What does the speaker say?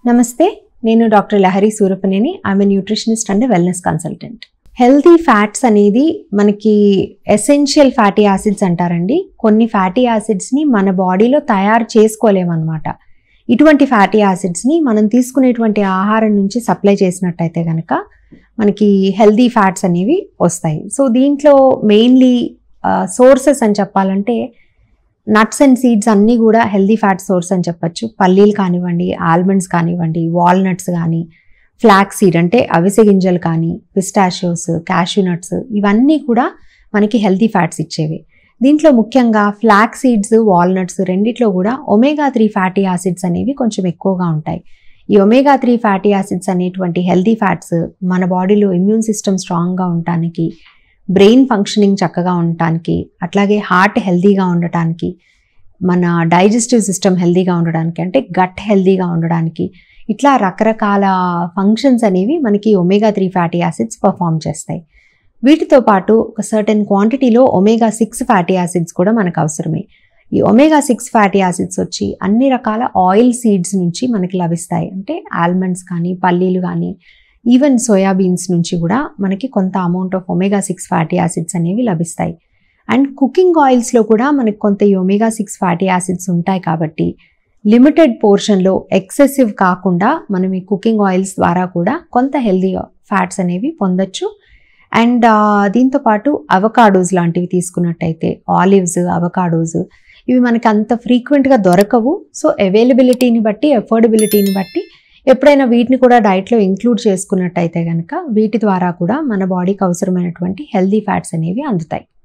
నమస్తే నేను doctor Lahari Surapaneni I am nutritionist and wellness consultant healthy fats అనేది మనకి ఎసెన్షియల్ ఫ్యాటీ యాసిడ్స్ అంటారండి కొన్ని ఫ్యాటీ యాసిడ్స్ని మన బాడీలో తయారు చేసుకోలేమన్నమాట ఇటువంటి ఫ్యాటీ యాసిడ్స్ని మనం తీసుకునేటువంటి ఆహారం నుంచి సప్లై చేసినట్టయితే కనుక మనకి హెల్దీ ఫ్యాట్స్ అనేవి వస్తాయి సో దీంట్లో మెయిన్లీ సోర్సెస్ అని చెప్పాలంటే నట్స్ అండ్ సీడ్స్ అన్నీ కూడా హెల్దీ ఫ్యాట్ సోర్స్ అని చెప్పొచ్చు పల్లీలు కానివ్వండి ఆల్మండ్స్ కానివ్వండి వాల్నట్స్ కానీ ఫ్లాక్ సీడ్ అంటే అవిసె గింజలు కానీ పిస్టాషియోస్ క్యాష్యూ నట్స్ ఇవన్నీ కూడా మనకి హెల్తీ ఫ్యాట్స్ ఇచ్చేవి దీంట్లో ముఖ్యంగా ఫ్లాక్ సీడ్స్ వాల్నట్స్ రెండిట్లో కూడా ఒమేగా త్రీ ఫ్యాటీ యాసిడ్స్ అనేవి కొంచెం ఎక్కువగా ఉంటాయి ఈ ఒమేగా త్రీ ఫ్యాటీ యాసిడ్స్ అనేటువంటి హెల్తీ ఫ్యాట్స్ మన బాడీలో ఇమ్యూన్ సిస్టమ్ స్ట్రాంగ్గా ఉండటానికి బ్రెయిన్ ఫంక్షనింగ్ చక్కగా ఉండటానికి అట్లాగే హార్ట్ హెల్తీగా ఉండటానికి మన డైజెస్టివ్ సిస్టమ్ హెల్తీగా ఉండడానికి అంటే గట్ హెల్తీగా ఉండడానికి ఇట్లా రకరకాల ఫంక్షన్స్ అనేవి మనకి omega three fatty acids perform చేస్తాయి వీటితో పాటు ఒక సర్టెన్ క్వాంటిటీలో ఒమేగా సిక్స్ ఫ్యాటీ యాసిడ్స్ కూడా మనకు అవసరమే ఈ ఒమేగా సిక్స్ ఫ్యాటీ యాసిడ్స్ వచ్చి అన్ని రకాల ఆయిల్ సీడ్స్ నుంచి మనకి లభిస్తాయి అంటే ఆల్మండ్స్ కానీ పల్లీలు కానీ ఈవెన్ సోయాబీన్స్ నుంచి కూడా మనకి కొంత amount of omega six fatty acids అనేవి లభిస్తాయి అండ్ కుకింగ్ ఆయిల్స్లో కూడా మనకి కొంత ఈ ఒమేగా సిక్స్ ఫ్యాటీ యాసిడ్స్ ఉంటాయి కాబట్టి లిమిటెడ్ పోర్షన్లో ఎక్సెసివ్ కాకుండా మనం ఈ కుకింగ్ ఆయిల్స్ ద్వారా కూడా కొంత హెల్దీ ఫ్యాట్స్ అనేవి పొందొచ్చు అండ్ దీంతో పాటు అవకాడోస్ లాంటివి తీసుకున్నట్టయితే ఆలివ్స్ అవకాడోస్ ఇవి మనకి అంత ఫ్రీక్వెంట్గా దొరకవు సో అవైలబిలిటీని బట్టి అఫోర్డబిలిటీని బట్టి ఎప్పుడైనా వీటిని కూడా డైట్లో ఇంక్లూడ్ చేసుకున్నట్టయితే కనుక వీటి ద్వారా కూడా మన బాడీకి అవసరమైనటువంటి హెల్దీ ఫ్యాట్స్ అనేవి అందుతాయి